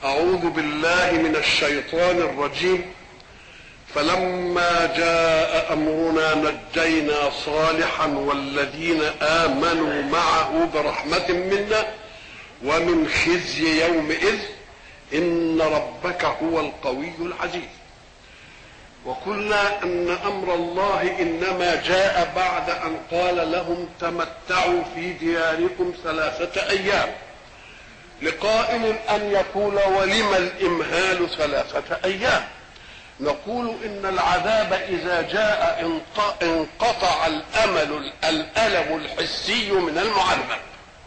أعوذ بالله من الشيطان الرجيم فلما جاء أمرنا نجينا صالحا والذين آمنوا معه برحمة منا ومن خزي يومئذ إن ربك هو القوي العزيز وقلنا أن أمر الله إنما جاء بعد أن قال لهم تمتعوا في دياركم ثلاثة أيام لقائل أن يقول ولم الإمهال ثلاثة أيام نقول إن العذاب إذا جاء انقطع الأمل الألم الحسي من المعذب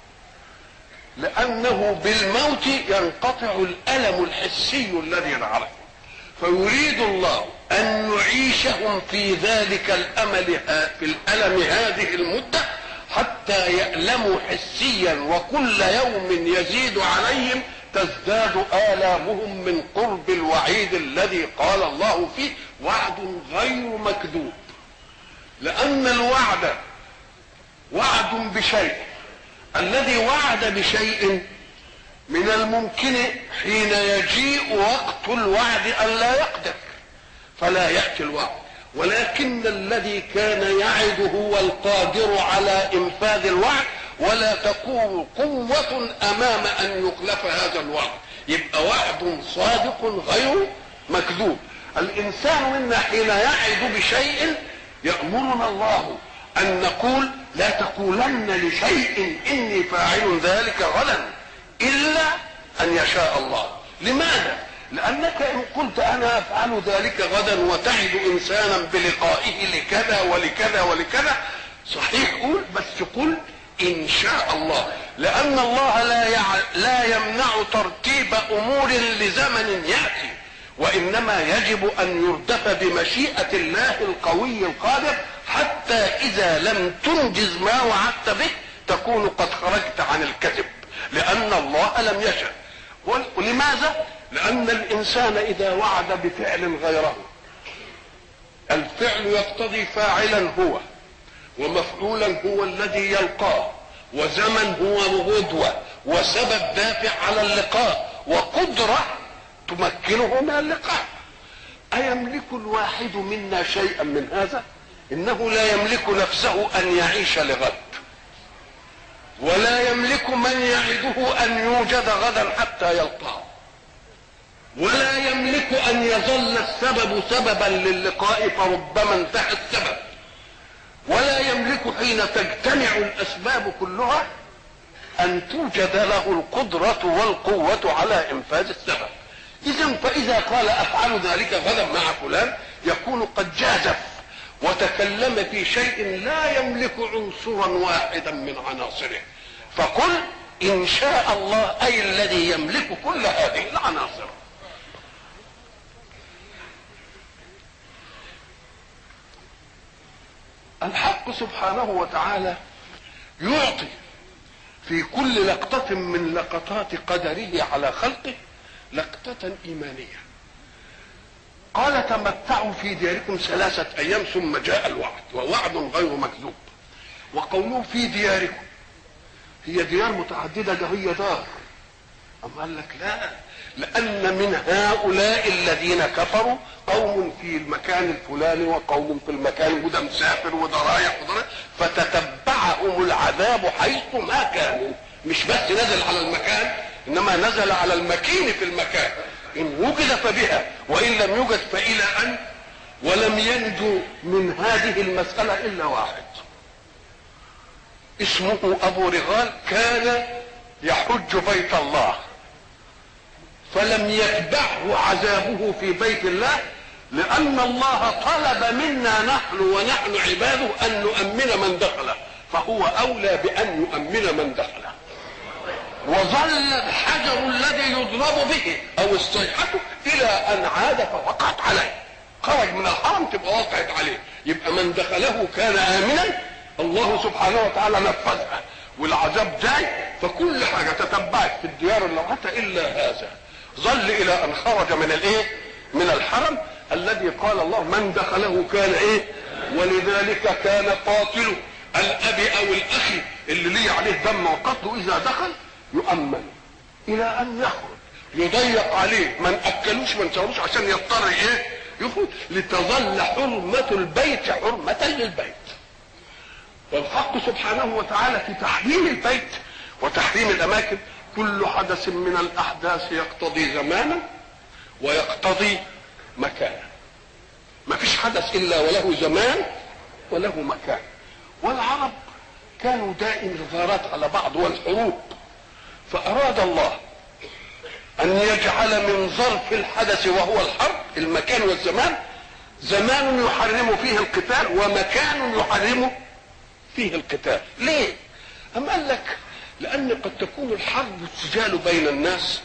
لأنه بالموت ينقطع الألم الحسي الذي نعرفه فيريد الله أن يعيشهم في ذلك الأمل في الألم هذه المدة حتى يألموا حسيا وكل يوم يزيد عليهم تزداد آلامهم من قرب الوعيد الذي قال الله فيه وعد غير مكذوب لأن الوعد وعد بشيء الذي وعد بشيء من الممكن حين يجيء وقت الوعد أن لا يقدر فلا يأتي الوعد ولكن الذي كان يعد هو القادر على إنفاذ الوعد ولا تقوم قوة أمام أن يخلف هذا الوعد يبقى وعد صادق غير مكذوب الإنسان منا حين يعد بشيء يأمرنا الله أن نقول لا تقولن لشيء إني فاعل ذلك غدا إلا أن يشاء الله لماذا؟ لأنك إن قلت أنا أفعل ذلك غدا وتعد إنسانا بلقائه لكذا ولكذا ولكذا صحيح قول بس قل إن شاء الله لأن الله لا يع... لا يمنع ترتيب أمور لزمن يأتي وإنما يجب أن يردف بمشيئة الله القوي القادر حتى إذا لم تنجز ما وعدت به تكون قد خرجت عن الكذب لأن الله لم يشأ ولماذا؟ لأن الإنسان إذا وعد بفعل غيره الفعل يقتضي فاعلا هو ومفعولا هو الذي يلقاه وزمن هو غدوة وسبب دافع على اللقاء وقدرة تمكنه من اللقاء أيملك الواحد منا شيئا من هذا إنه لا يملك نفسه أن يعيش لغد ولا يملك من يعده أن يوجد غدا حتى يلقاه ولا يملك أن يظل السبب سببا للقاء فربما انتهى السبب ولا يملك حين تجتمع الاسباب كلها ان توجد له القدرة والقوة على انفاذ السبب اذا فاذا قال افعل ذلك غدا مع فلان يكون قد جازف وتكلم في شيء لا يملك عنصرا واحدا من عناصره فقل ان شاء الله اي الذي يملك كل هذه العناصر الحق سبحانه وتعالى يعطي في كل لقطة من لقطات قدره على خلقه لقطة إيمانية قال تمتعوا في دياركم ثلاثة أيام ثم جاء الوعد ووعد غير مكذوب وقوله في دياركم هي ديار متعددة ده هي دار أم قال لك لا لأن من هؤلاء الذين كفروا قوم في المكان الفلاني وقوم في المكان وده مسافر وده رايح وده فتتبعهم العذاب حيث ما كانوا مش بس نزل على المكان انما نزل على المكين في المكان ان وجد فبها وان لم يوجد فالى ان ولم ينجو من هذه المساله الا واحد اسمه ابو رغال كان يحج بيت الله فلم يتبعه عذابه في بيت الله لأن الله طلب منا نحن ونحن عباده أن نؤمن من دخله فهو أولى بأن يؤمن من دخله وظل الحجر الذي يضرب به أو الصيحة إلى أن عاد فوقعت عليه خرج من الحرم تبقى وقعت عليه يبقى من دخله كان آمنا الله سبحانه وتعالى نفذها والعذاب جاي فكل حاجة تتبعت في الديار اللوعة إلا هذا ظل الى ان خرج من الايه من الحرم الذي قال الله من دخله كان ايه ولذلك كان قاتل الاب او الاخ اللي ليه عليه دم وقتله اذا دخل يؤمن الى ان يخرج يضيق عليه ما ناكلوش ما نسووش عشان يضطر ايه يخرج لتظل حرمه البيت حرمه للبيت والحق سبحانه وتعالى في تحريم البيت وتحريم الاماكن كل حدث من الاحداث يقتضي زمانا ويقتضي مكانا ما فيش حدث الا وله زمان وله مكان والعرب كانوا دائم الغارات على بعض والحروب فاراد الله ان يجعل من ظرف الحدث وهو الحرب المكان والزمان زمان يحرم فيه القتال ومكان يحرم فيه القتال ليه أم قال لك لأن قد تكون الحرب والسجال بين الناس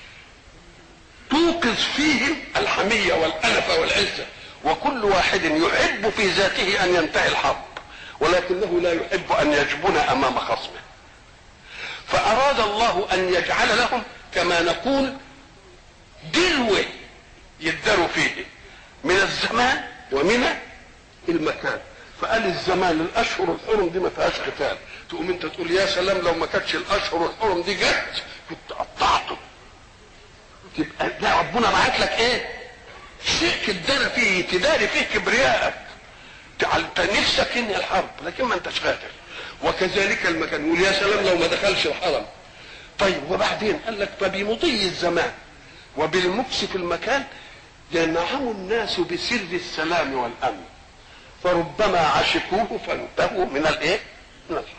توقظ فيهم الحمية والأنفة والعزة وكل واحد يحب في ذاته أن ينتهي الحرب ولكنه لا يحب أن يجبن أمام خصمه فأراد الله أن يجعل لهم كما نقول دلوة يداروا فيه من الزمان ومن المكان فقال الزمان الاشهر الحرم دي ما فيهاش قتال تقوم انت تقول يا سلام لو ما كانتش الاشهر الحرم دي جت كنت قطعته تبقى لا ربنا بعت لك ايه شيء تدار فيه تداري فيه كبريائك انت نفسك ان الحرب لكن ما انتش قادر وكذلك المكان يقول يا سلام لو ما دخلش الحرم طيب وبعدين قال لك فبمضي الزمان وبالمكس في المكان ينعم الناس بسر السلام والامن فربما عشقوه فانتهوا من الايه؟ من الحرب.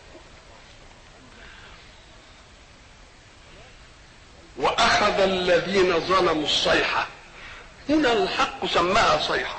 واخذ الذين ظلموا الصيحه هنا الحق سماها صيحه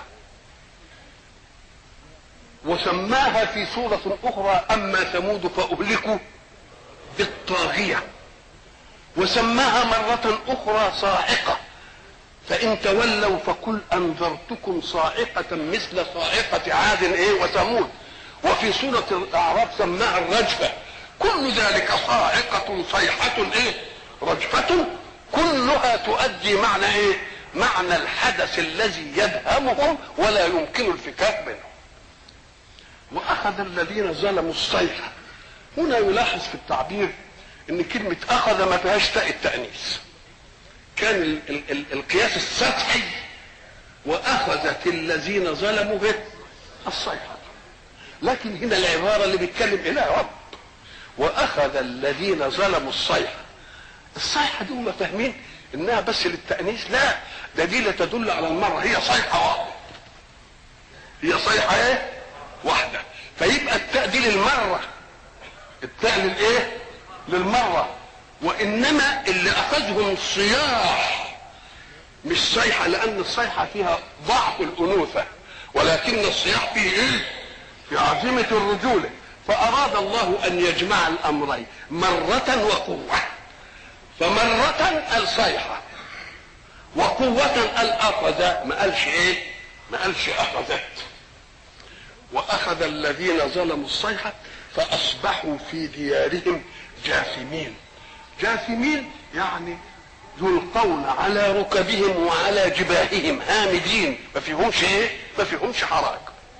وسماها في سورة أخرى أما ثمود فأهلكوا بالطاغية وسماها مرة أخرى صاعقة فإن تولوا فقل أنذرتكم صاعقة مثل صاعقة عاد إيه وثمود وفي سورة الأعراف سماها الرجفة كل ذلك صاعقة صيحة إيه رجفة كلها تؤدي معنى إيه معنى الحدث الذي يدهمهم ولا يمكن الفكاك منه واخذ الذين ظلموا الصيحه هنا يلاحظ في التعبير ان كلمه اخذ ما فيهاش تاء التانيث كان ال ال ال القياس السطحي واخذت الذين ظلموا به الصيحه لكن هنا العباره اللي بيتكلم الى رب واخذ الذين ظلموا الصيحه الصيحه دي هم فاهمين انها بس للتانيث لا ده دي لا تدل على المره هي صيحه واحده هي صيحه ايه واحده فيبقى التاء دي للمره التاء للايه للمره وانما اللي اخذهم صياح مش صيحه لان الصيحه فيها ضعف الانوثه ولكن الصياح فيه ايه في عزيمه الرجوله فاراد الله ان يجمع الامرين مره وقوه فمره الصيحه وقوة قال أخذ ما قالش إيه؟ ما قالش أخذت واخذ الذين ظلموا الصيحه فاصبحوا في ديارهم جاثمين جاثمين يعني يلقون على ركبهم وعلى جباههم هامدين ما فيهمش ايه ما فيهمش حراك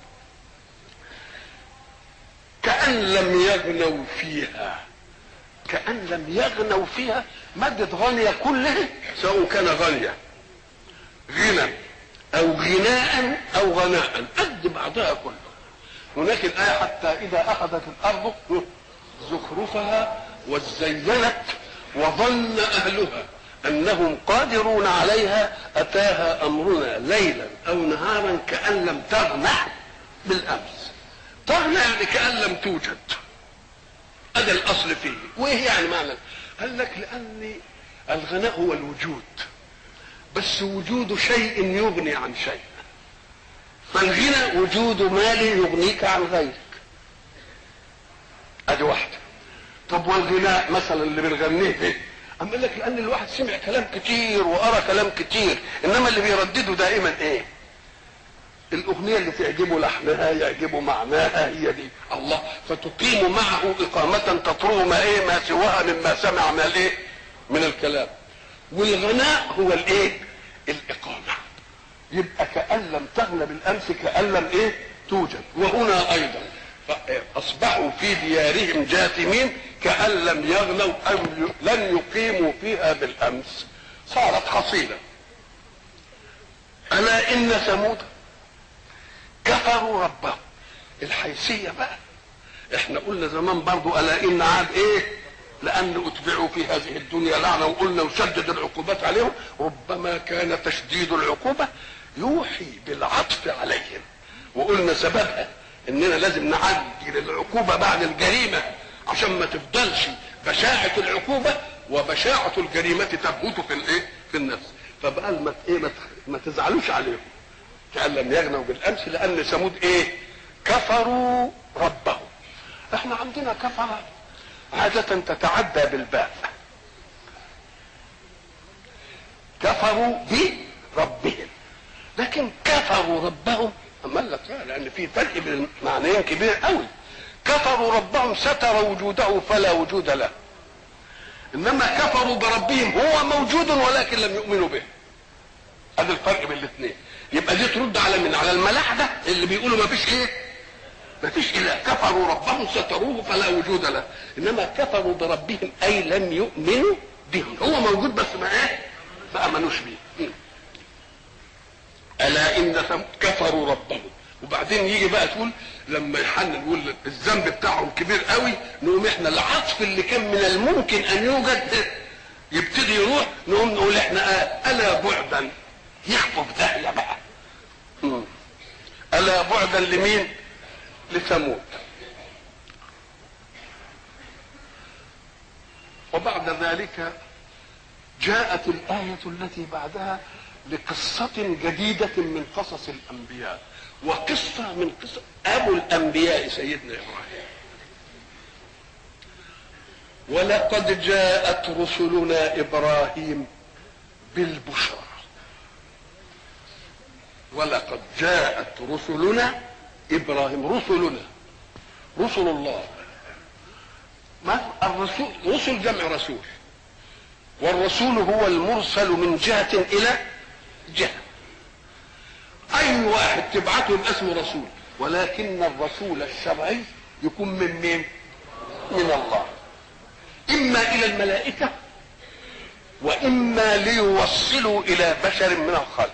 كأن لم يغنوا فيها كأن لم يغنوا فيها مادة غنية كلها سواء كان غنية غنى أو غناء أو غناء قد بعضها كله هناك الآية حتى إذا أخذت الأرض زخرفها وزينت وظن أهلها أنهم قادرون عليها أتاها أمرنا ليلا أو نهارا كأن لم تغنى بالأمس تغنى يعني كأن لم توجد هذا الأصل فيه وإيه يعني معنى قال لك لأن الغناء هو الوجود بس وجود شيء يغني عن شيء فالغنى وجود مال يغنيك عن غيرك ادي واحده طب والغناء مثلا اللي بنغنيه ده اما قال لك لان الواحد سمع كلام كتير وقرا كلام كتير انما اللي بيردده دائما ايه الاغنيه اللي تعجبه لحنها يعجبه معناها هي دي الله فتقيم معه اقامه تطرو ما ايه ما سواها مما سمع من الايه من الكلام والغناء هو الايه الاقامه يبقى كأن لم تغنى بالأمس كأن لم إيه توجد وهنا أيضا أصبحوا في ديارهم جاثمين كأن لم يغنوا أو لن يقيموا فيها بالأمس صارت حصيلة ألا إن ثمود كفروا ربهم الحيثية بقى احنا قلنا زمان برضو ألا إن عاد إيه لأن أتبعوا في هذه الدنيا لعنة وقلنا وشدد العقوبات عليهم ربما كان تشديد العقوبة يوحي بالعطف عليهم وقلنا سببها اننا لازم نعدل العقوبة بعد الجريمة عشان ما تفضلش بشاعة العقوبة وبشاعة الجريمة تبهت في الايه في النفس فبقى ما ايه ما, ما تزعلوش عليهم كأن لم يغنوا بالامس لان ثمود ايه كفروا ربهم احنا عندنا كفر عادة تتعدى بالباء كفروا بربهم لكن كفروا ربهم أما لك لأن في فرق بين المعنيين كبير قوي كفروا ربهم ستر وجوده فلا وجود له إنما كفروا بربهم هو موجود ولكن لم يؤمنوا به هذا الفرق بين الاثنين يبقى دي ترد على من على الملاحدة اللي بيقولوا ما فيش ايه ما فيش اله كفروا ربهم ستروه فلا وجود له انما كفروا بربهم اي لم يؤمنوا بهم هو موجود بس ما ايه ما امنوش بيه الا ان كفروا ربهم وبعدين يجي بقى تقول لما يحنن يقول الذنب بتاعهم كبير قوي نقوم احنا العطف اللي كان من الممكن ان يوجد يبتدي يروح نقوم نقول احنا آه الا بعدا يخطب داهيه بقى الا بعدا لمين؟ لثمود وبعد ذلك جاءت الآية التي بعدها لقصة جديدة من قصص الأنبياء وقصة من قصة أبو الأنبياء سيدنا إبراهيم ولقد جاءت رسلنا إبراهيم بالبشرى ولقد جاءت رسلنا ابراهيم رسلنا رسل الله ما الرسول رسل جمع رسول والرسول هو المرسل من جهة إلى جهة أي واحد تبعته يبقى اسمه رسول ولكن الرسول الشرعي يكون من مين؟ من الله إما إلى الملائكة وإما ليوصلوا إلى بشر من الخلق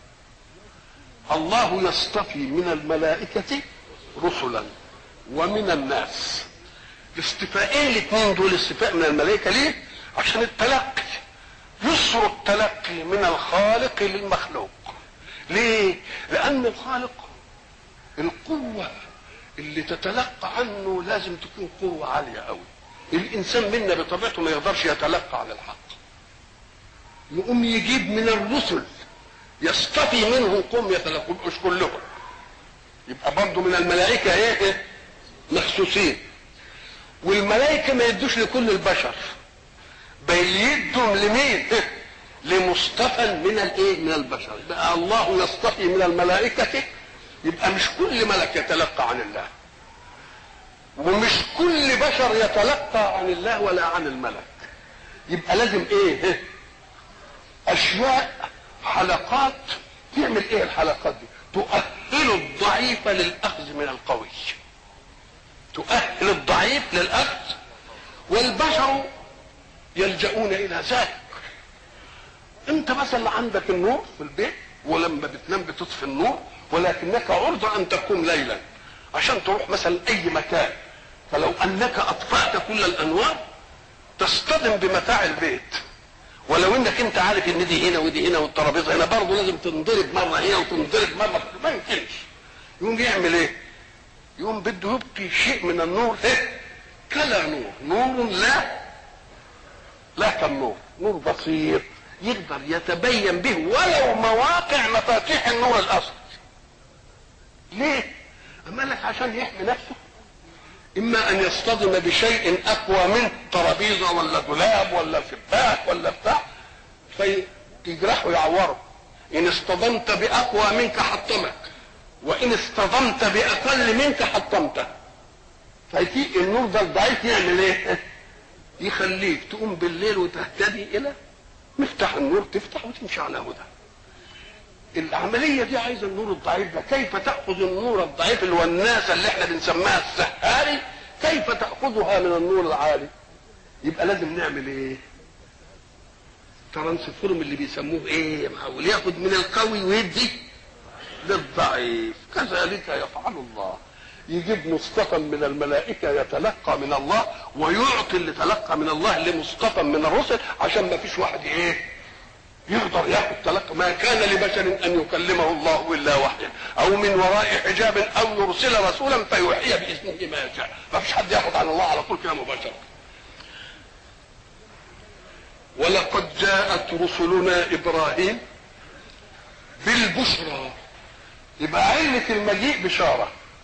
الله يصطفي من الملائكة رسلا ومن الناس الاصطفاءين الاثنين دول اصطفاء من الملائكة ليه؟ عشان التلقي يسر التلقي من الخالق للمخلوق ليه؟ لأن الخالق القوة اللي تتلقى عنه لازم تكون قوة عالية قوي الإنسان منا بطبيعته ما يقدرش يتلقى عن الحق يقوم يجيب من الرسل يصطفي منهم قوم يتلقوا مش كلهم يبقى برضه من الملائكة ايه مخصوصين والملائكة ما يدوش لكل البشر بل يدوا لمين لمصطفى من الايه من البشر بقى الله يصطفي من الملائكة يبقى مش كل ملك يتلقى عن الله ومش كل بشر يتلقى عن الله ولا عن الملك يبقى لازم ايه اشياء حلقات تعمل ايه الحلقات دي تؤهل الضعيف للاخذ من القوي تؤهل الضعيف للاخذ والبشر يلجؤون الى ذلك انت مثلا عندك النور في البيت ولما بتنام بتطفي النور ولكنك عرضة ان تقوم ليلا عشان تروح مثلا اي مكان فلو انك اطفأت كل الانوار تصطدم بمتاع البيت ولو انك انت عارف ان دي هنا ودي هنا والترابيزه هنا برضه لازم تنضرب مره هنا وتنضرب مره ما يمكنش يقوم يعمل ايه؟ يقوم بده يبقي شيء من النور ايه؟ كلا نور نور لا لا كالنور نور بسيط يقدر يتبين به ولو مواقع مفاتيح النور الاصلي ليه؟ أما لك عشان يحمي نفسه إما أن يصطدم بشيء أقوى منه ترابيزة ولا دولاب ولا شباك ولا بتاع فيجرحه يعوره إن اصطدمت بأقوى منك حطمك وإن اصطدمت بأقل منك حطمته فيجي النور ده الضعيف يعمل إيه؟ يخليك تقوم بالليل وتهتدي إلى مفتاح النور تفتح وتمشي على هدى العملية دي عايزة النور الضعيف ده كيف تأخذ النور الضعيف اللي هو الناس اللي احنا بنسميها السهاري كيف تأخذها من النور العالي يبقى لازم نعمل ايه ترانسفورم اللي بيسموه ايه محول ياخد من القوي ويدي للضعيف كذلك يفعل الله يجيب مصطفى من الملائكة يتلقى من الله ويعطي اللي تلقى من الله لمصطفى من الرسل عشان ما فيش واحد ايه يقدر ياخد تلقى ما كان لبشر ان يكلمه الله الا وحيا او من وراء حجاب او يرسل رسولا فيوحي باذنه ما يشاء ما فيش حد ياخد عن الله على طول كده مباشره ولقد جاءت رسلنا ابراهيم بالبشرى يبقى علة المجيء بشارة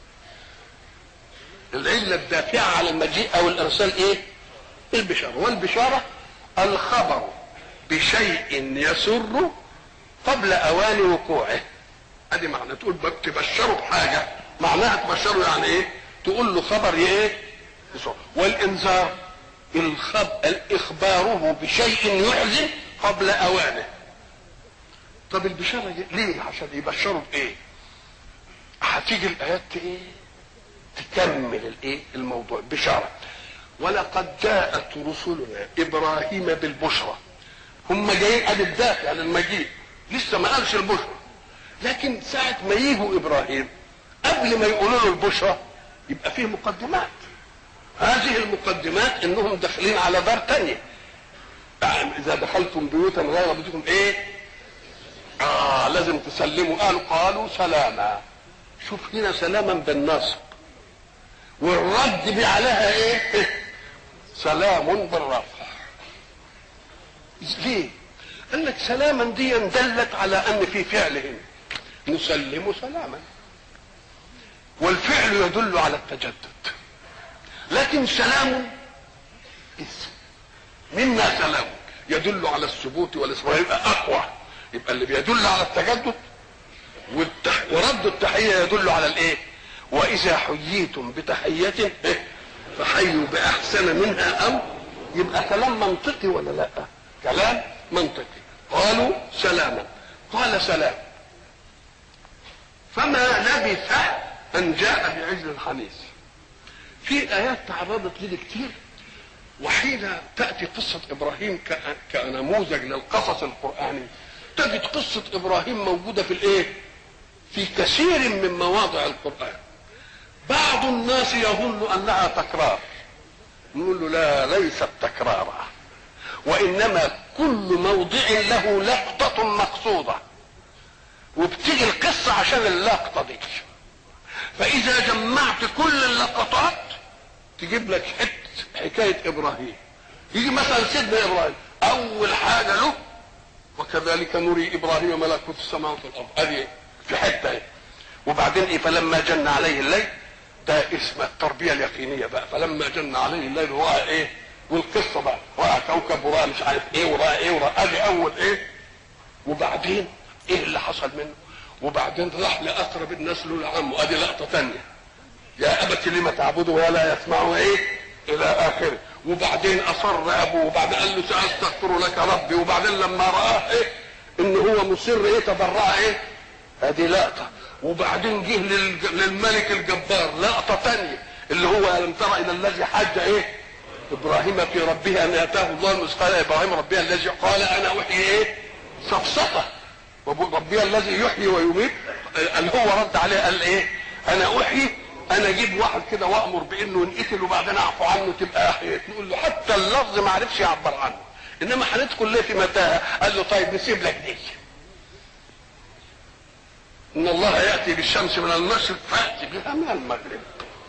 العلة الدافعة على المجيء أو الإرسال إيه؟ البشارة والبشارة الخبر بشيء يسر قبل أوان وقوعه ادي معنى تقول تبشره بحاجة معناها تبشره يعني ايه تقول له خبر ايه يسر. والانذار الخب... اخباره بشيء يحزن قبل اوانه طب البشاره دي ليه عشان يبشروا بايه هتيجي الايات ايه تكمل الايه الموضوع بشاره ولقد جاءت رسلنا ابراهيم بالبشرى هم جايين ادي الدافع للمجيء لسه ما قالش البشرى لكن ساعة ما يجوا ابراهيم قبل ما يقولوا له البشرى يبقى فيه مقدمات هذه المقدمات انهم داخلين على دار تانية اذا دخلتم بيوتا غير بيوتكم ايه اه لازم تسلموا قالوا قالوا سلاما شوف هنا سلاما بالنصب والرد بي عليها ايه سلام بالرفع ليه قال لك سلاما دي دلت على ان في فعل هنا نسلم سلاما والفعل يدل على التجدد لكن سلام اسم منا سلام يدل على الثبوت والاصرار يبقى اقوى يبقى اللي بيدل على التجدد والتح... ورد التحيه يدل على الايه واذا حييتم بتحيه فحيوا باحسن منها او يبقى كلام منطقي ولا لا كلام منطقي قالوا سلاما قال سلام فما لبث ان جاء بعجل حنيذ في ايات تعرضت لي كتير وحين تاتي قصه ابراهيم كنموذج للقصص القراني تجد قصه ابراهيم موجوده في الايه في كثير من مواضع القران بعض الناس يظن انها تكرار نقول له لا ليست تكرارا وانما كل موضع له لقطه مقصوده وبتيجي القصه عشان اللقطه دي فاذا جمعت كل اللقطات تجيب لك حته حكايه ابراهيم يجي مثلا سيدنا ابراهيم اول حاجه له وكذلك نري ابراهيم ملكوت السماوات والارض ادي في حته ايه وبعدين ايه فلما جن عليه الليل ده اسم التربيه اليقينيه بقى فلما جن عليه الليل راى ايه والقصه بقى راى كوكب وراى مش عارف ايه وراى ايه وراى ادي اول ايه وبعدين ايه اللي حصل منه وبعدين راح لاقرب الناس له لعمه ادي لقطه ثانيه يا ابت لم تعبد ولا يسمع ايه الى اخره وبعدين اصر ابوه وبعدين قال له ساستغفر لك ربي وبعدين لما راه ايه ان هو مصر ايه تبرع ايه ادي لقطه وبعدين جه للملك الجبار لقطه ثانيه اللي هو الم ترى الى الذي حج ايه ابراهيم في ربه ان اتاه الله المثقال ابراهيم ربي الذي قال انا احيي ايه سفسطه ربي الذي يحيي ويميت اللي هو رد عليه قال ايه انا احيي انا اجيب واحد كده وامر بانه ينقتل وبعدين اعفو عنه تبقى احييت نقول له حتى اللفظ ما عرفش يعبر عنه انما هندخل ليه في متاهه قال له طيب نسيب لك دي ان الله ياتي بالشمس من المشرق فاتي بها من المغرب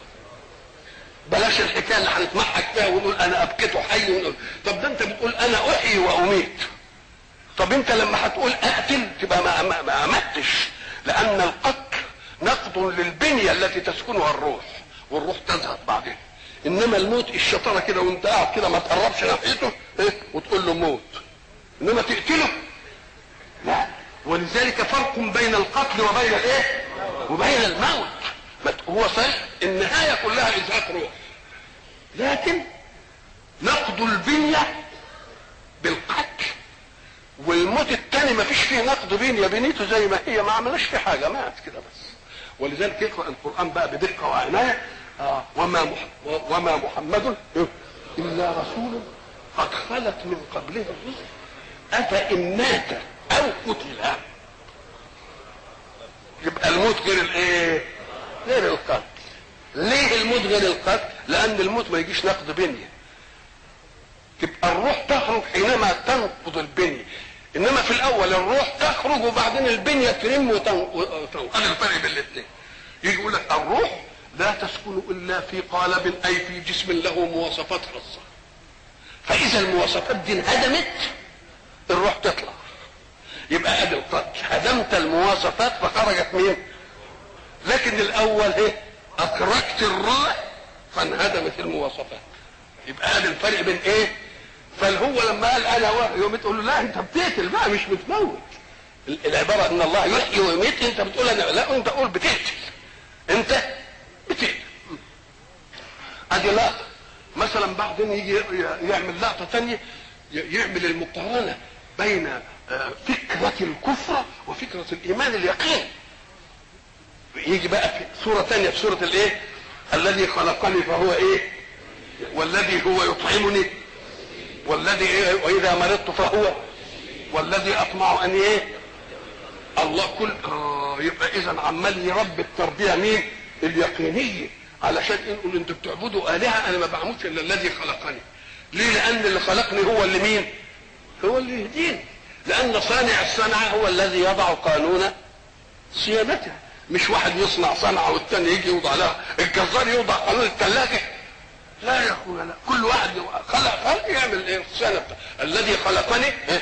بلاش الحكايه اللي هنتمحك فيها ونقول انا ابكته حي ونقول طب ده انت بتقول انا احيي واميت طب انت لما هتقول اقتل تبقى ما, ما, ما امتش لان القتل نقض للبنيه التي تسكنها الروح والروح تذهب بعدين انما الموت الشطاره كده وانت قاعد كده ما تقربش ناحيته ايه وتقول له موت انما تقتله لا ولذلك فرق بين القتل وبين الايه وبين الموت هو صحيح النهايه كلها ازهاق روح لكن نقض البنيه بالقتل والموت الثاني ما فيش فيه نقد بنيه بنيته زي ما هي ما عملناش فيه حاجه مات كده بس ولذلك يقرا القران بقى بدقه وعنايه آه وما مح وما محمد الا رسول قد خلت من قبله الرسل افان مات او قتل يبقى الموت غير الايه غير القتل ليه الموت غير القتل لان الموت ما يجيش نقد بنيه تبقى الروح تخرج حينما تنقض البنيه انما في الاول الروح تخرج وبعدين البنيه ترم وتنقض هذا الفرق بين الاثنين يجي يقول لك الروح لا تسكن الا في قالب اي في جسم له مواصفات خاصه فاذا المواصفات دي انهدمت الروح تطلع يبقى ادي القتل هدمت المواصفات فخرجت مين لكن الاول ايه اخرجت الروح فانهدمت المواصفات يبقى ادي الفرق بين ايه فالهو لما قال انا واحد يوم تقول له لا انت بتقتل بقى مش بتموت العباره ان الله يحيي ويميت انت بتقول انا لا انت قول بتقتل انت بتقتل ادي لقطه مثلا بعدين يجي يعمل لقطه ثانيه يعمل المقارنه بين فكره الكفر وفكره الايمان اليقين يجي بقى في سوره ثانيه في سوره الايه الذي خلقني فهو ايه والذي هو يطعمني والذي إيه واذا مرضت فهو والذي اطمع ان ايه الله كل آه يبقى اذا عمال يربي التربيه مين اليقينيه علشان نقول انتوا بتعبدوا الهه انا ما بعملش الا الذي خلقني ليه لان اللي خلقني هو اللي مين هو اللي يهديني لان صانع الصنعه هو الذي يضع قانون صيانتها مش واحد يصنع صنعه والتاني يجي يوضع لها الجزار يوضع قانون الثلاجه لا يا اخويا لا كل واحد خلق خلق يعمل ايه الصيانه الذي خلقني إيه؟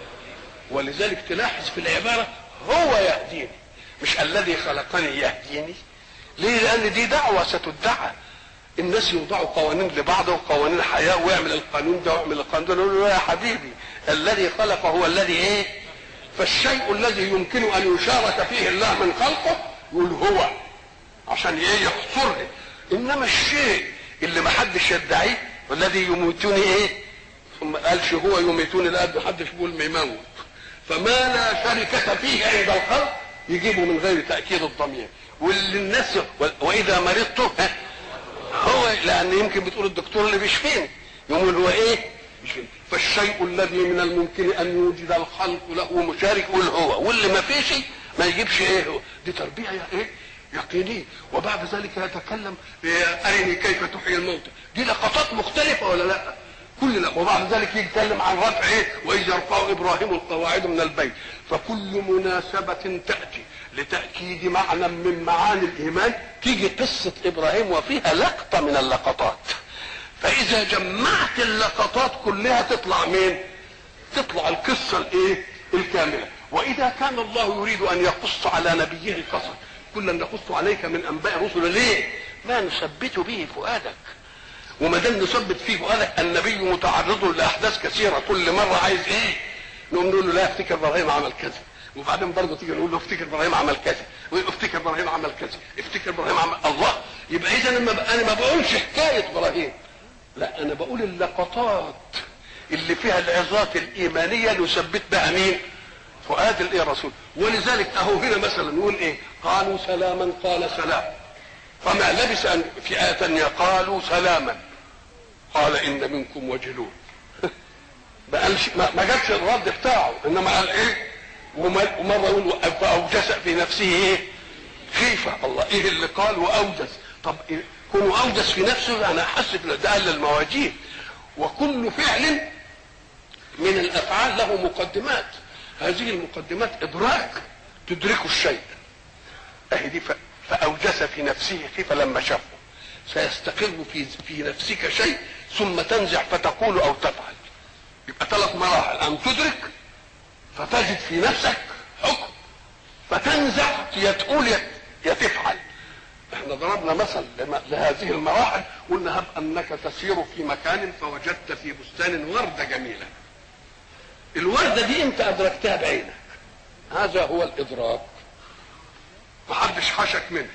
ولذلك تلاحظ في العباره هو يهديني مش الذي خلقني يهديني ليه لان دي دعوه ستدعى الناس يوضعوا قوانين لبعض وقوانين حياه ويعمل القانون ده ويعمل القانون ده نقول له يا حبيبي الذي خلق هو الذي ايه فالشيء الذي يمكن ان يشارك فيه الله من خلقه يقول هو عشان ايه يحصره انما الشيء اللي ما حدش يدعيه والذي يميتوني ايه ثم قالش هو يميتوني لا ما حدش بيقول ما يموت فما لا شركة فيه عند الخلق يجيبه من غير تأكيد الضمير واللي الناس واذا مرضت هو لان يمكن بتقول الدكتور اللي بيشفيني يقول هو ايه يشفيني فالشيء الذي من الممكن ان يوجد الخلق له مشارك يقول هو واللي ما فيش ما يجيبش ايه هو دي تربيه ايه يقينيه وبعد ذلك يتكلم ارني كيف تحيي الموتى دي لقطات مختلفه ولا لا كل لا وبعد ذلك يتكلم عن رفع ايه واذ يرفع ابراهيم القواعد من البيت فكل مناسبه تاتي لتاكيد معنى من معاني الايمان تيجي قصه ابراهيم وفيها لقطه من اللقطات فاذا جمعت اللقطات كلها تطلع مين تطلع القصه الايه الكامله واذا كان الله يريد ان يقص على نبيه القصص كلا نقص عليك من انباء رسل ليه ما نثبت به فؤادك وما دام نثبت فيه فؤادك النبي متعرض لاحداث كثيره كل مره عايز ايه نقوم نقول له لا افتكر ابراهيم عمل كذا وبعدين برضه تيجي نقول له افتكر ابراهيم عمل كذا وافتكر ابراهيم عمل كذا افتكر ابراهيم عمل الله يبقى اذا انا انا ما بقولش حكايه ابراهيم لا انا بقول اللقطات اللي فيها العظات الايمانيه نثبت بها مين فؤاد الايه رسول ولذلك اهو هنا مثلا يقول ايه قالوا سلاما قال سلام فما لبس ان في آية ثانية قالوا سلاما قال إن منكم وجلون ما قالش ما جابش الرد بتاعه انما قال ايه ومره يقول فاوجس في نفسه ايه خيفه الله ايه اللي قال واوجس طب إيه كونه اوجس في نفسه انا احس ده قال المواجيد وكل فعل من الافعال له مقدمات هذه المقدمات ادراك تدرك الشيء اهي دي فاوجس في نفسه خيفه لما شافه سيستقر في في نفسك شيء ثم تنزع فتقول او تفعل يبقى ثلاث مراحل ان تدرك فتجد في نفسك حكم فتنزع يا تقول يا تفعل احنا ضربنا مثل لهذه المراحل قلنا هب انك تسير في مكان فوجدت في بستان ورده جميله الورده دي انت ادركتها بعينك هذا هو الادراك محدش حشك منها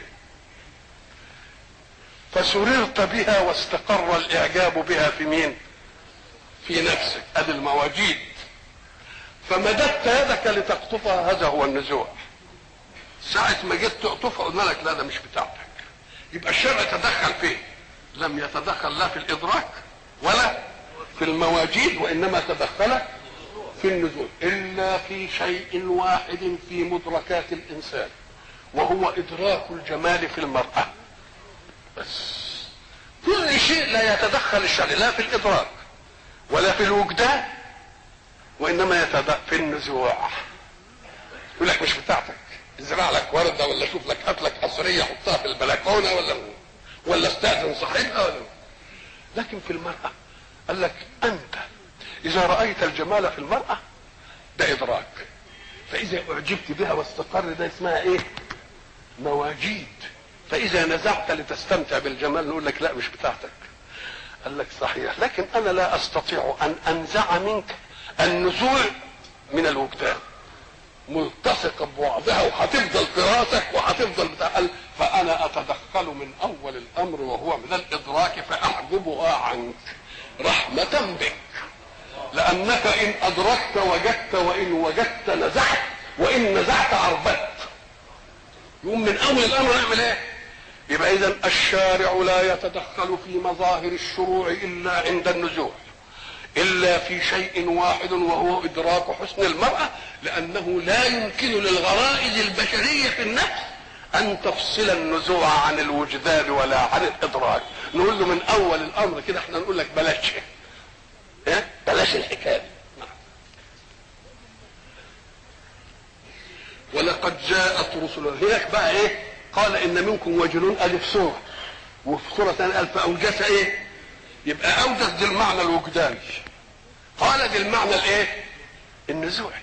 فسررت بها واستقر الاعجاب بها في مين في نفسك ادي المواجيد فمددت يدك لتقطفها هذا هو النزوع ساعة ما جيت تقطفها قلنا لك لا ده مش بتاعتك يبقى الشرع تدخل فيه لم يتدخل لا في الإدراك ولا في المواجيد وإنما تدخل في النزول الا في شيء واحد في مدركات الانسان وهو ادراك الجمال في المراه بس كل شيء لا يتدخل الشرع لا في الادراك ولا في الوجدان وانما يتدخل في النزوع يقول لك مش بتاعتك ازرع لك ورده ولا شوف لك هات لك قصريه حطها في البلكونه ولا ولا استاذن صاحبها ولا لكن في المراه قال لك انت اذا رايت الجمال في المراه ده ادراك فاذا اعجبت بها واستقر ده اسمها ايه مواجيد فاذا نزعت لتستمتع بالجمال نقول لك لا مش بتاعتك قال لك صحيح لكن انا لا استطيع ان انزع منك النزوع من الوجدان ملتصقه ببعضها وهتفضل في راسك وهتفضل بتاع قال فانا اتدخل من اول الامر وهو من الادراك فاحجبها عنك رحمه بك لانك ان ادركت وجدت وان وجدت نزعت وان نزعت عربت يقوم من اول الامر نعمل ايه يبقى اذا الشارع لا يتدخل في مظاهر الشروع الا عند النزوع الا في شيء واحد وهو ادراك حسن المراه لانه لا يمكن للغرائز البشريه في النفس ان تفصل النزوع عن الوجدان ولا عن الادراك نقول له من اول الامر كده احنا نقول لك بلاش ايه بلاش الحكايه ولقد جاءت رسلنا هناك بقى ايه قال ان منكم وجلون ادي في سوره وفي سوره ثانيه قال فاوجس ايه يبقى اوجس دي المعنى الوجداني قال دي المعنى الايه النزوعي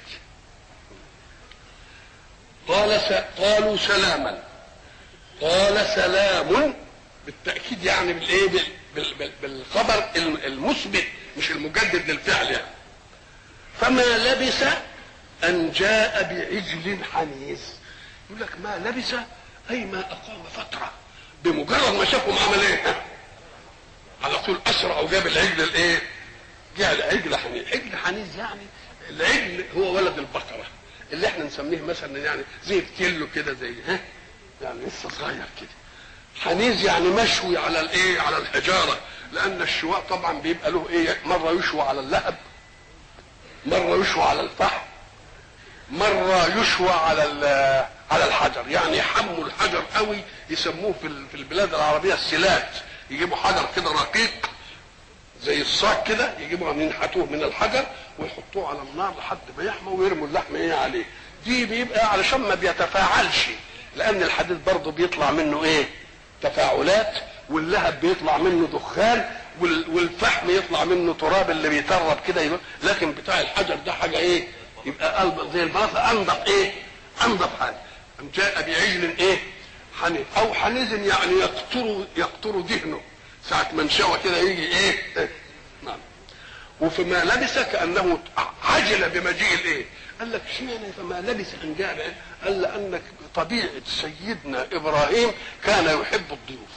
قال س... قالوا سلاما قال سلام بالتاكيد يعني بالايه بال... بال... بال... بالخبر المثبت مش المجدد للفعل يعني فما لبث ان جاء بعجل حنيذ يقول لك ما لبث اي ما اقام فتره بمجرد ما شافهم عمل ايه على طول اسرع وجاب العجل الايه جاء العجل حنيذ عجل حنيذ يعني العجل هو ولد البقره اللي احنا نسميه مثلا يعني زي الكيلو كده زي ها يعني لسه صغير كده حنيذ يعني مشوي على الايه على الحجاره لان الشواء طبعا بيبقى له ايه مره يشوى على اللهب مره يشوى على الفحم مره يشوى على على الحجر يعني يحموا الحجر قوي يسموه في في البلاد العربيه السلات يجيبوا حجر كده رقيق زي الصاج كده يجيبوا ينحتوه من الحجر ويحطوه على النار لحد ما يحمى ويرموا اللحم ايه عليه دي بيبقى علشان ما بيتفاعلش لان الحديد برضه بيطلع منه ايه تفاعلات واللهب بيطلع منه دخان والفحم يطلع منه تراب اللي بيترب كده لكن بتاع الحجر ده حاجه ايه يبقى قلب زي البلاطه انضف ايه انضف حاجه أم جاء بعجل ايه حنيذ او حنيذ يعني يقطر يقطر دهنه ساعة ما انشوى كده يجي ايه, إيه؟ نعم وفيما لبس كأنه عجل بمجيء الايه قال لك اشمعنى فما لبس ان جاء قال لانك طبيعة سيدنا ابراهيم كان يحب الضيوف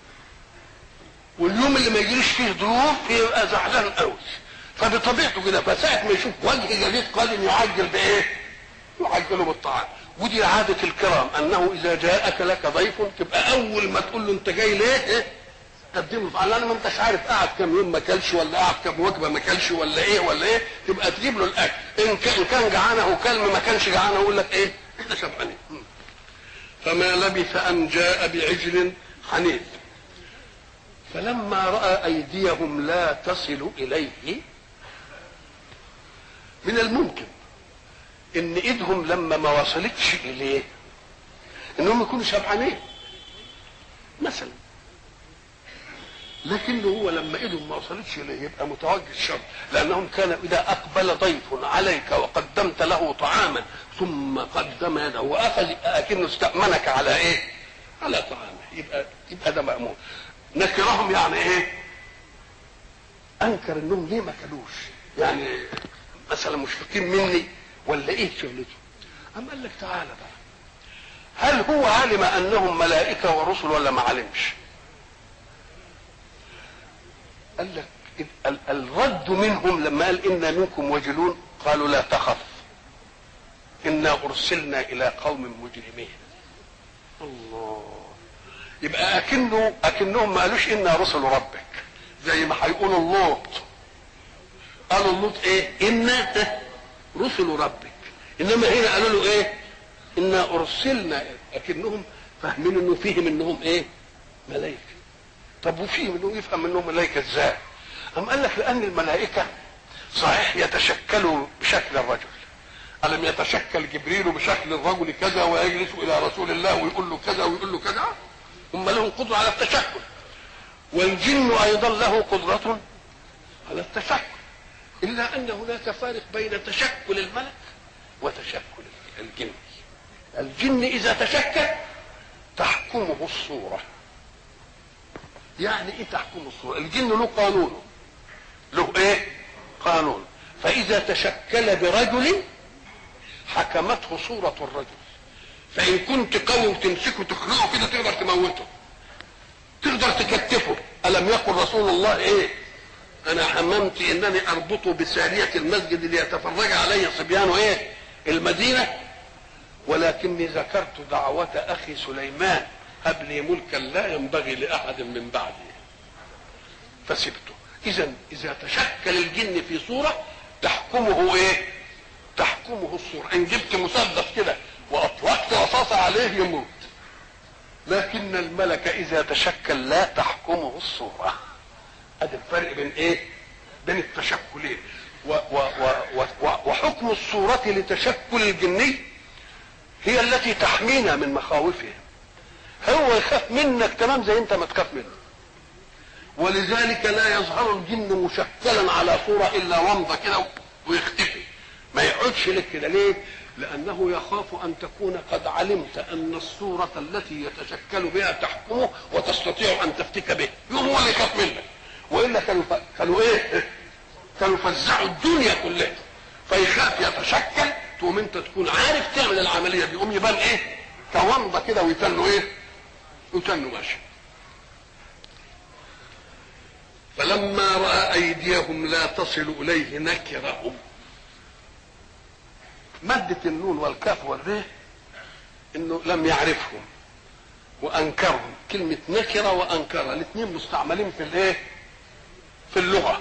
واليوم اللي ما يجيش فيه ضيوف يبقى زعلان قوي فبطبيعته كده فساعة ما يشوف وجه جديد قادم يعجل بايه؟ يعجله بالطعام ودي عادة الكرام انه اذا جاءك لك ضيف تبقى اول ما تقول له انت جاي ليه؟ إيه؟ تقدمه فعلا انا ما انتش عارف قعد كام يوم ما اكلش ولا قعد كام وجبه ما اكلش ولا ايه ولا ايه تبقى تجيب له الاكل ان كان كان جعان اهو كلم ما كانش جعان يقول لك ايه؟ احنا شبعانين فما لبث ان جاء بعجل حنيذ فلما راى ايديهم لا تصل اليه من الممكن ان ايدهم لما ما وصلتش اليه انهم يكونوا شبعانين مثلا لكنه هو لما ايدهم ما وصلتش اليه يبقى متوجه الشر لانهم كان اذا اقبل ضيف عليك وقدمت له طعاما ثم قدم يده واخذ اكنه استامنك على ايه؟ على طعامه يبقى يبقى ده مامون نكرهم يعني ايه؟ انكر انهم ليه ما كلوش؟ يعني مثلا مشفقين مني ولا ايه شغلته؟ أم قال لك تعالى بقى هل هو علم انهم ملائكه ورسل ولا ما علمش؟ قال لك الرد منهم لما قال انا منكم وجلون قالوا لا تخف انا ارسلنا الى قوم مجرمين الله يبقى اكنه اكنهم ما قالوش انا رسل ربك زي ما هيقولوا اللوط قالوا اللوط ايه انا رسل ربك انما هنا قالوا له ايه انا ارسلنا لكنهم فاهمين انه فيهم انهم ايه ملائكه طب وفيهم انه يفهم انهم ملائكه ازاي أم قال لك لأن الملائكة صحيح يتشكلوا بشكل الرجل ألم يتشكل جبريل بشكل الرجل كذا ويجلس إلى رسول الله ويقول له كذا ويقول له كذا هم لهم قدرة على التشكل والجن أيضا له قدرة على التشكل إلا أن هناك فارق بين تشكل الملك وتشكل الجن الجن إذا تشكل تحكمه الصورة يعني ايه تحكم الصورة الجن له قانونه له ايه قانون فاذا تشكل برجل حكمته صورة الرجل فان كنت قوي وتمسكه تخنقه كده تقدر تموته تقدر تكتفه الم يقل رسول الله ايه انا حممت انني اربطه بسارية المسجد ليتفرج علي صبيان ايه المدينة ولكني ذكرت دعوة اخي سليمان هب لي ملكا لا ينبغي لاحد من بعدي فسبته اذا اذا تشكل الجن في صوره تحكمه ايه تحكمه الصوره ان جبت مسدس كده واطلقت رصاصه عليه يموت لكن الملك اذا تشكل لا تحكمه الصوره ادي الفرق بين ايه بين التشكلين و و و و وحكم الصورة لتشكل الجني هي التي تحمينا من مخاوفه هو يخاف منك تمام زي انت ما تخاف منه ولذلك لا يظهر الجن مشكلا على صورة إلا ومضة كده ويختفي ما يقعدش لك كده ليه؟ لأنه يخاف أن تكون قد علمت أن الصورة التي يتشكل بها تحكمه وتستطيع أن تفتك به يوم هو اللي يخاف منك وإلا كانوا ف... كانوا إيه؟ كانوا فزعوا الدنيا كلها فيخاف يتشكل تقوم أنت تكون عارف تعمل العملية دي يقوم يبان إيه؟ كومضة كده ويتنوا إيه؟ يتنوا ماشي فلما راى ايديهم لا تصل اليه نكرهم مادة النون والكاف والره انه لم يعرفهم وانكرهم كلمة نكرة وانكرة الاثنين مستعملين في الايه في اللغة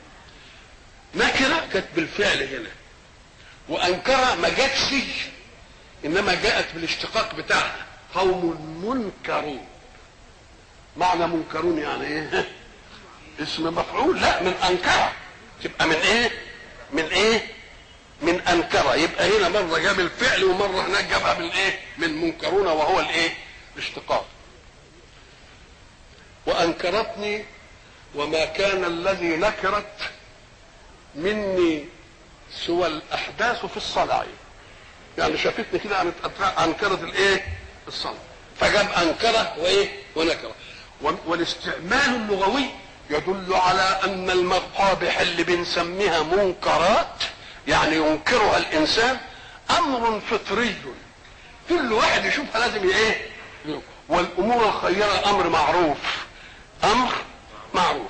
نكرة كانت بالفعل هنا وانكرة ما جاتش انما جاءت بالاشتقاق بتاعها قوم منكرون معنى منكرون يعني ايه اسم مفعول لا من انكره تبقى من ايه من ايه من انكره يبقى هنا مره جاب الفعل ومره هناك جابها من ايه من منكرون وهو الايه الاشتقاق وانكرتني وما كان الذي نكرت مني سوى الاحداث في الصلاه يعني شافتني كده انكرت الايه الصلاه فجاب انكره وايه ونكره والاستعمال اللغوي يدل على ان المقابح اللي بنسميها منكرات يعني ينكرها الانسان امر فطري كل واحد يشوفها لازم ايه والامور الخيره امر معروف امر معروف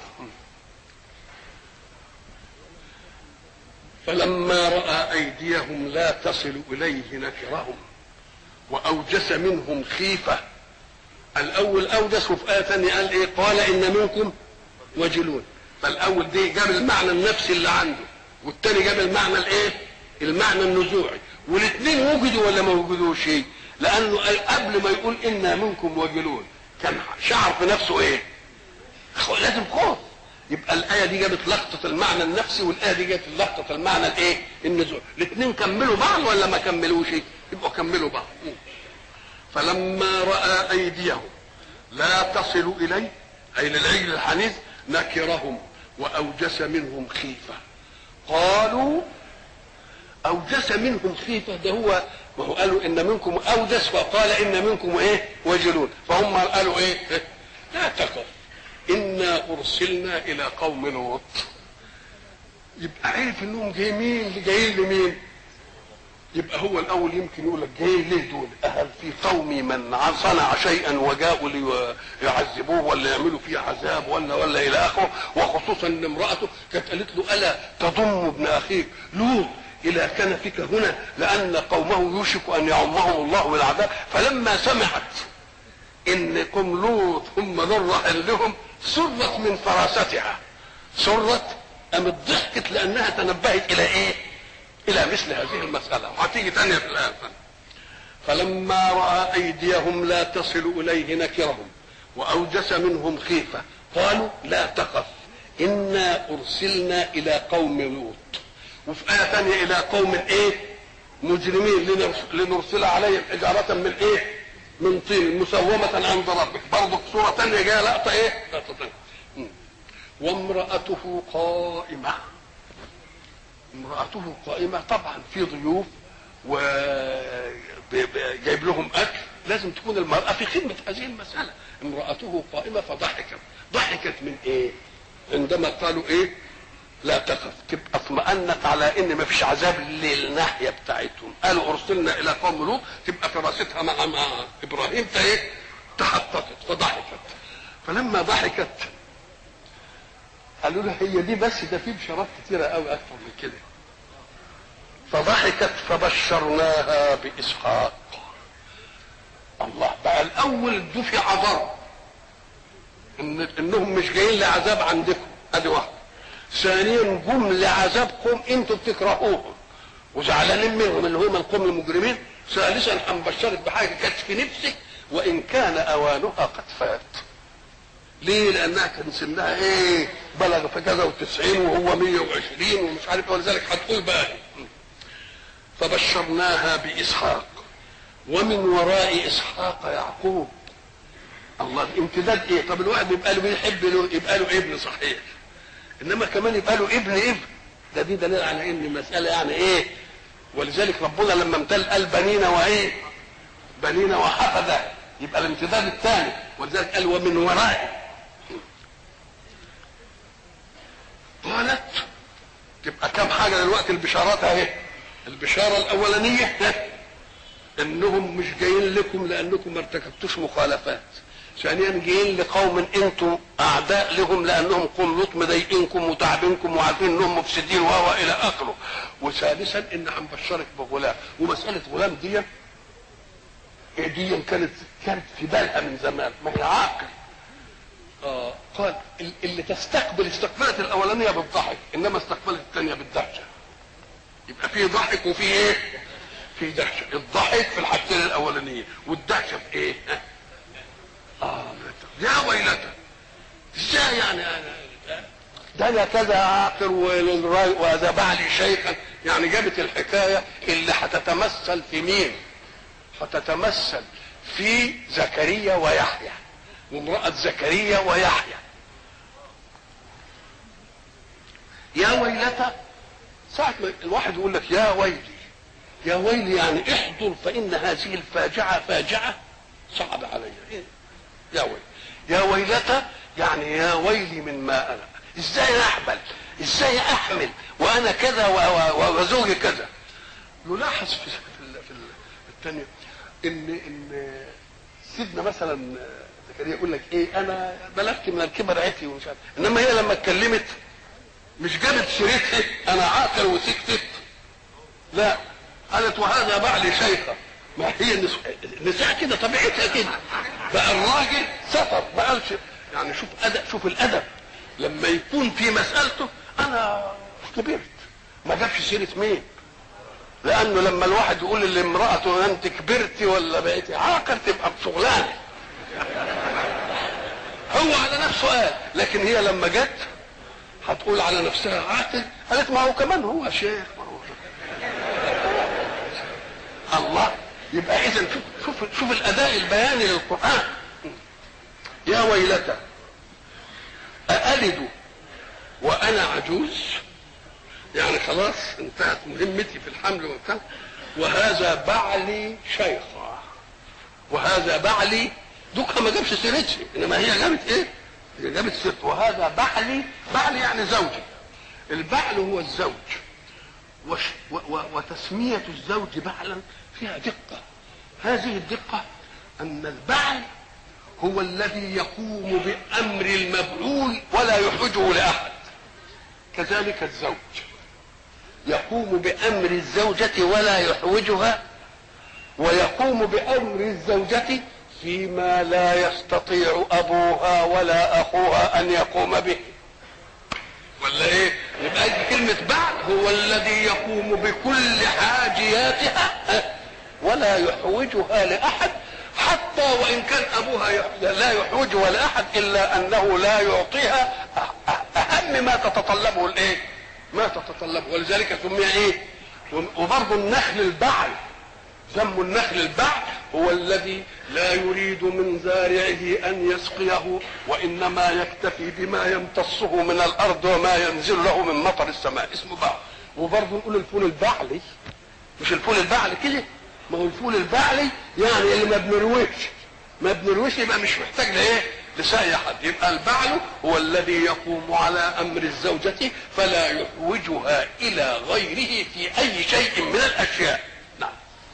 فلما راى ايديهم لا تصل اليه نكرهم واوجس منهم خيفه الاول اوجس وفي ايه ثانيه قال ايه قال ان منكم وجلون فالاول دي جاب المعنى النفسي اللي عنده والتاني جاب المعنى الايه المعنى النزوعي والاثنين وجدوا ولا ما وجدوش لانه قبل ما يقول انا منكم وجلون كان شعر في نفسه ايه لازم خوف يبقى الايه دي جابت لقطه المعنى النفسي والايه دي جابت لقطه المعنى الايه النزوعي الاثنين كملوا بعض ولا ما كملوش يبقوا كملوا بعض فلما راى ايديهم لا تصل اليه اي للعجل الحنيذ نكرهم واوجس منهم خيفه قالوا اوجس منهم خيفه ده هو ما هو قالوا ان منكم اوجس فقال ان منكم ايه وجلون فهم قالوا ايه لا تخف انا ارسلنا الى قوم لوط يبقى عارف انهم جايين مين جايين لمين يبقى هو الاول يمكن يقول لك جايين ليه دول اهل في قومي من صنع شيئا وجاءوا ليعذبوه ولا يعملوا فيه عذاب ولا ولا الى اخره وخصوصا ان امراته كانت قالت له الا تضم ابن اخيك لوط الى كنفك هنا لان قومه يوشك ان يعمهم الله بالعذاب فلما سمعت ان قوم لوط هم ضر اهلهم سرت من فراستها سرت قامت ضحكت لانها تنبهت الى ايه؟ الى مثل هذه المساله وهتيجي تانية في الايه فلما راى ايديهم لا تصل اليه نكرهم واوجس منهم خيفه قالوا لا تخف انا ارسلنا الى قوم لوط وفي ايه ثانيه الى قوم ايه مجرمين لنرس- لنرسل عليهم حجاره من ايه من طين مسومه عند ربك برضه في سوره ثانيه جايه لقطه ايه لقطه ثانيه م. وامراته قائمه امرأته قائمة طبعا في ضيوف و ب- ب- جايب لهم أكل لازم تكون المرأة في خدمة هذه المسألة امرأته قائمة فضحكت ضحكت من إيه عندما قالوا إيه لا تخف تبقى اطمأنت على ان ما فيش عذاب للناحيه بتاعتهم قالوا ارسلنا الى قوم لوط تبقى فراستها مع, مع ابراهيم فايه تحققت فضحكت فلما ضحكت قالوا له هي دي بس ده في بشارات كتيره قوي اكثر من كده فضحكت فبشرناها باسحاق الله بقى الاول دفع ضرب إن انهم مش جايين لعذاب عندكم ادي واحده ثانيا جم لعذابكم انتوا بتكرهوهم وزعلانين منهم اللي هم القوم المجرمين ثالثا هنبشرك بحاجه كانت في نفسك وان كان اوانها قد فات ليه؟ لانها كان سنها ايه؟ بلغ في كذا و90 وهو 120 ومش عارف إيه، ولذلك هتقول بقى إيه. فبشرناها باسحاق ومن وراء اسحاق يعقوب الله امتداد ايه؟ طب الواحد يبقى له بيحب له يبقى له ابن صحيح انما كمان يبقى له ابن ابن ده دي دليل على ان المساله يعني ايه؟ ولذلك ربنا لما امتل قال بنينا وايه؟ بنينا وحفظه يبقى الامتداد الثاني ولذلك قال ومن ورائه قالت تبقى كم حاجه دلوقتي البشارات اهي البشاره الاولانيه انهم مش جايين لكم لانكم ما ارتكبتوش مخالفات ثانيا جايين لقوم انتم اعداء لهم لانهم قوم لوط مضايقينكم وتعبينكم وعارفين انهم مفسدين وهو الى اخره وثالثا ان هنبشرك بغلام ومساله غلام دي دي كانت كانت في بالها من زمان ما هي عاقل آه قال ال- اللي تستقبل استقبلت الاولانيه بالضحك انما استقبلت الثانيه بالدهشه يبقى في ضحك وفي ايه؟ في دهشه الضحك في الحاجتين الاولانيه والدهشه في ايه؟ اه يا ويلتى ازاي يعني انا ده انا كذا عاقل وللراي وهذا بعلي شيخا يعني جابت الحكايه اللي هتتمثل في مين؟ هتتمثل في زكريا ويحيى وامرأة زكريا ويحيى يا ويلتى ساعة ما الواحد يقول لك يا ويلي يا ويلي يعني احضر فإن هذه الفاجعة فاجعة صعب علي إيه؟ يا ويلي يا ويلتى يعني يا ويلي من ما أنا ازاي احمل ازاي احمل وانا كذا و- و- وزوجي كذا يلاحظ في في ال- في ال- الثانيه ان ان سيدنا مثلا زكريا يقول لك ايه انا بلغت من الكبر عتي ومش عارف انما هي لما اتكلمت مش جابت سيرتها انا عاقل وسكتت لا قالت وهذا بعلي شيخه ما هي النس- النساء كده طبيعتها كده بقى الراجل ستر ما قالش يعني شوف ادب شوف الادب لما يكون في مسالته انا كبرت ما جابش سيره مين لانه لما الواحد يقول لامراته انت كبرتي ولا بقيتي عاقل تبقى بشغلانه هو على نفسه قال لكن هي لما جت هتقول على نفسها عاقل قالت ما هو كمان هو شيخ ما هو الله يبقى اذا شوف شوف شوف الاداء البياني للقران يا ويلتى أألد وأنا عجوز يعني خلاص انتهت مهمتي في الحمل والكلام وهذا بعلي شيخا وهذا بعلي دوكا ما جابش سيرتي انما هي جابت ايه؟ هي جابت سيرته وهذا بعلي بعلي يعني زوجي البعل هو الزوج وش و و وتسمية الزوج بعلا فيها دقة هذه الدقة أن البعل هو الذي يقوم بأمر المبعول ولا يحوجه لأحد كذلك الزوج يقوم بأمر الزوجة ولا يحوجها ويقوم بأمر الزوجة فيما لا يستطيع أبوها ولا أخوها أن يقوم به ولا إيه؟ يبقى يبقى كلمة بعل هو الذي يقوم بكل حاجياتها ولا يحوجها لأحد حتى وإن كان أبوها لا يحوجها لأحد إلا أنه لا يعطيها أهم ما تتطلبه الإيه؟ ما تتطلبه ولذلك سمي إيه؟ وبرضه النخل البعل سموا النخل البعل هو الذي لا يريد من زارعه ان يسقيه وانما يكتفي بما يمتصه من الارض وما ينزل له من مطر السماء اسمه بعل وبرضه نقول الفول البعلي مش الفول البعلي كده ما هو الفول البعلي يعني اللي ما بنرويش ما بنرويش يبقى مش محتاج لايه لسعي احد يبقى البعل هو الذي يقوم على امر الزوجة فلا يحوجها الى غيره في اي شيء من الاشياء نعم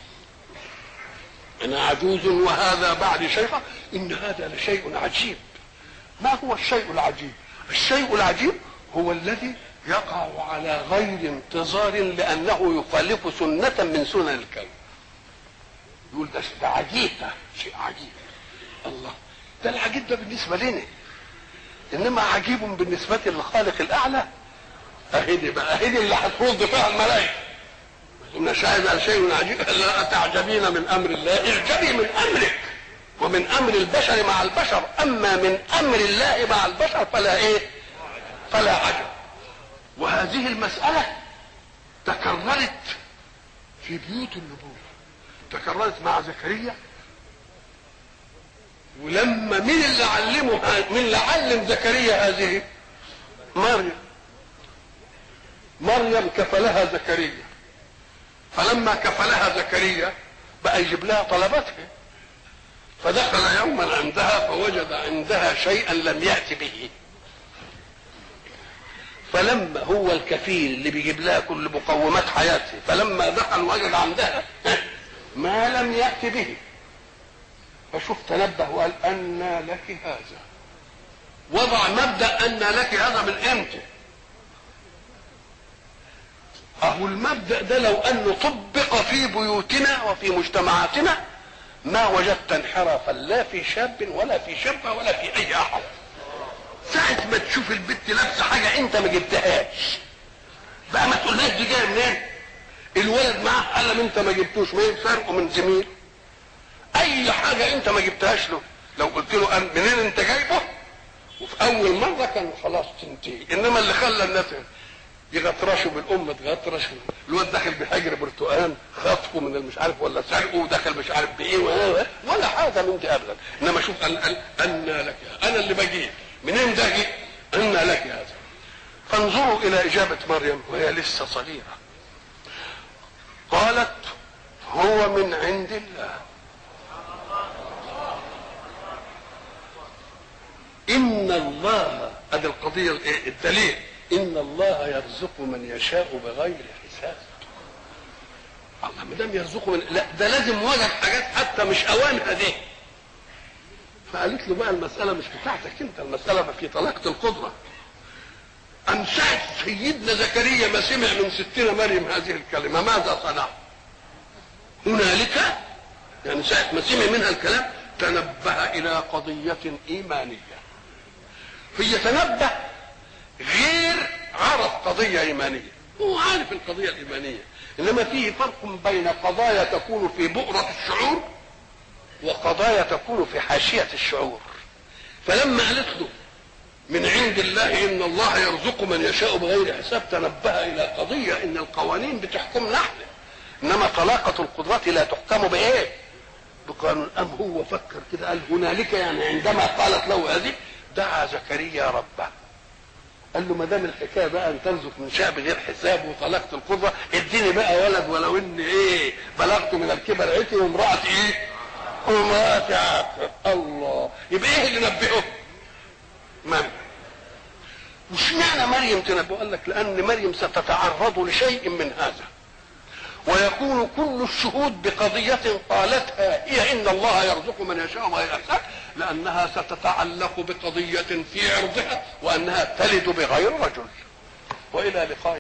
انا عجوز وهذا بعد شيخة ان هذا لشيء عجيب ما هو الشيء العجيب الشيء العجيب هو الذي يقع على غير انتظار لانه يخالف سنة من سنن الكون يقول ده ده عجيب ده شيء عجيب الله ده العجيب ده بالنسبة لنا انما عجيب بالنسبة للخالق الاعلى اهدي بقى اهدي اللي هترد فيها الملائكة إن شاهد شيء عجيب لا تعجبين من أمر الله اعجبي من أمرك ومن أمر البشر مع البشر أما من أمر الله مع البشر فلا إيه فلا عجب وهذه المسألة تكررت في بيوت النبوة تكررت مع زكريا ولما مين اللي علمه مين اللي علم زكريا هذه مريم مريم كفلها زكريا فلما كفلها زكريا بقى يجيب لها طلباتها فدخل يوما عندها فوجد عندها شيئا لم يأت به فلما هو الكفيل اللي بيجيب لها كل مقومات حياته فلما دخل وجد عندها ما لم يأت به فشوف تنبه وقال أن لك هذا وضع مبدأ أن لك هذا من امتى اهو المبدا ده لو انه طبق في بيوتنا وفي مجتمعاتنا ما وجدت انحرافا لا في شاب ولا في شابه ولا في اي احد ساعة ما تشوف البت لابسه حاجه انت ما جبتهاش بقى ما تقولهاش دي جايه منين الولد معاه قلم انت ما جبتوش ما سرقه من زميل اي حاجه انت ما جبتهاش له لو قلت له منين انت جايبه وفي اول مره كان خلاص تنتهي انما اللي خلى الناس يغطرشوا بالام تغطرشوا الواد داخل بحجر برتقال خطفه من المش عارف ولا سرقه ودخل مش عارف بايه ولا حاجه من دي ابدا انما شوف ان ان لك انا اللي بجيب منين ده جه ان لك هذا فانظروا الى اجابه مريم وهي لسه صغيره قالت هو من عند الله ان الله ادي القضيه الدليل ان الله يرزق من يشاء بغير حساب الله ما دام يرزقه من لا ده لازم وجد حاجات حتى مش اوانها دي فقالت له بقى المساله مش بتاعتك انت المساله ما في طلاقه القدره أم ساعة سيدنا زكريا ما سمع من ستنا مريم هذه الكلمة ماذا صنع؟ هنالك يعني ساعة ما سمع منها الكلام تنبه إلى قضية إيمانية هي تنبه غير عرف قضية إيمانية هو عارف القضية الإيمانية إنما فيه فرق بين قضايا تكون في بؤرة الشعور وقضايا تكون في حاشية الشعور فلما قالت له من عند الله إن الله يرزق من يشاء بغير حساب تنبه إلى قضية إن القوانين بتحكمنا احنا إنما طلاقة القدرات لا تحكم بإيه؟ بقانون أم هو فكر كده قال هنالك يعني عندما قالت له هذه دعا زكريا ربه قال له ما دام الحكايه بقى ان ترزق من شاء بغير حساب وطلقت القدره اديني بقى ولد ولو ان ايه بلغت من الكبر عتي وامراتي ايه؟ وامراتي عاقر الله يبقى ايه اللي نبهه؟ مريم واشمعنى مريم تنبه؟ قال لك لان مريم ستتعرض لشيء من هذا ويكون كل الشهود بقضية قالتها هي إن الله يرزق من يشاء وغير حساب لأنها ستتعلق بقضية في عرضها وأنها تلد بغير رجل وإلى لقاء